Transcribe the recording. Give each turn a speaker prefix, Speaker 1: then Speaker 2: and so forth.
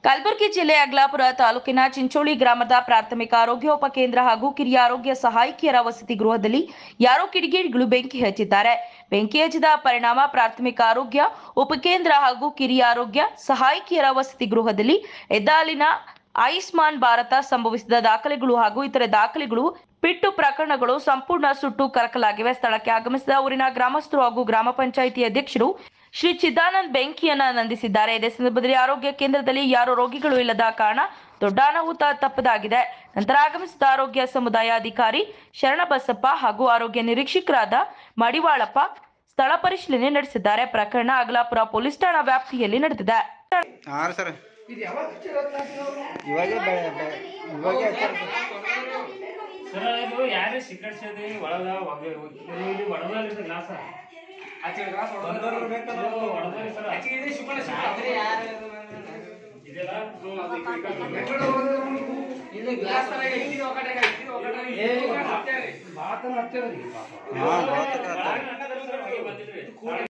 Speaker 1: ಕಲಬುರಗಿ ಜಿಲ್ಲೆ ಅಗ್ಲಾಪುರ ತಾಲೂಕಿನ ಚಿಂಚೋಳಿ ಗ್ರಾಮದ ಪ್ರಾಥಮಿಕ ಆರೋಗ್ಯ ಉಪಕೇಂದ್ರ ಹಾಗೂ ಕಿರಿಯ ಆರೋಗ್ಯ ಸಹಾಯಕಿಯರ ವಸತಿ ಗೃಹದಲ್ಲಿ ಯಾರೋ ಕಿಡಿಗೇಡಿಗಳು ಬೆಂಕಿ ಹಚ್ಚಿದ್ದಾರೆ ಬೆಂಕಿ ಹಚ್ಚಿದ ಪರಿಣಾಮ ಪ್ರಾಥಮಿಕ ಆರೋಗ್ಯ ಉಪಕೇಂದ್ರ ಹಾಗೂ ಕಿರಿಯ ಆರೋಗ್ಯ ಸಹಾಯಕಿಯರ ವಸತಿ ಗೃಹದಲ್ಲಿ ಎದ್ದಾಲಿನ ಆಯುಷ್ಮಾನ್ ಭಾರತ ಸಂಭವಿಸಿದ ದಾಖಲೆಗಳು ಹಾಗೂ ಇತರೆ ದಾಖಲೆಗಳು ಪಿಟ್ಟು ಪ್ರಕರಣಗಳು ಸಂಪೂರ್ಣ ಸುಟ್ಟು ಕರಕಲಾಗಿವೆ ಸ್ಥಳಕ್ಕೆ ಆಗಮಿಸಿದ ಊರಿನ ಗ್ರಾಮಸ್ಥರು ಹಾಗೂ ಗ್ರಾಮ ಪಂಚಾಯಿತಿ ಅಧ್ಯಕ್ಷರು ಶ್ರೀ ಚಿದಾನಂದ್ ಬೆಂಕಿಯನ್ನ ನಂದಿಸಿದ್ದಾರೆ ಇದೇ ಸಂದರ್ಭದಲ್ಲಿ ಆರೋಗ್ಯ ಕೇಂದ್ರದಲ್ಲಿ ಯಾರೋ ರೋಗಿಗಳು ಇಲ್ಲದ ಕಾರಣ ದೊಡ್ಡ ಅನಾಹುತ ತಪ್ಪದಾಗಿದೆ ನಂತರ ಆಗಮಿಸಿದ ಆರೋಗ್ಯ ಸಮುದಾಯ ಅಧಿಕಾರಿ ಶರಣಬಸಪ್ಪ ಹಾಗೂ ಆರೋಗ್ಯ ನಿರೀಕ್ಷಕರಾದ ಮಡಿವಾಳಪ್ಪ ಸ್ಥಳ ಪರಿಶೀಲನೆ ನಡೆಸಿದ್ದಾರೆ ಪ್ರಕರಣ ಅಗಲಾಪುರ ಪೊಲೀಸ್ ಠಾಣಾ ವ್ಯಾಪ್ತಿಯಲ್ಲಿ ನಡೆದಿದೆ
Speaker 2: ಹಾಂ ಸರ್ ಇವಾಗ ಬೆ- ಬೆ- ಇವಾಗ ಹಚ್ಚಾರ
Speaker 3: ಸರ ಇದು ಯಾರೇ ಸಿಕ್ಕಡ್ಸದಿ ಒಳಗ ಒಗ್ಗೆ ಇದು ಒಡದಲ್ಲಿ ಗ್ಲಾಸ ಒಡದಲ್ಲಿ ಸರ ಇದೆಲ್ಲ
Speaker 2: ಹಾಂ ಭಾಳ ತಕ ಆತ.
Speaker 3: ಬಂದಿದ್ರಿ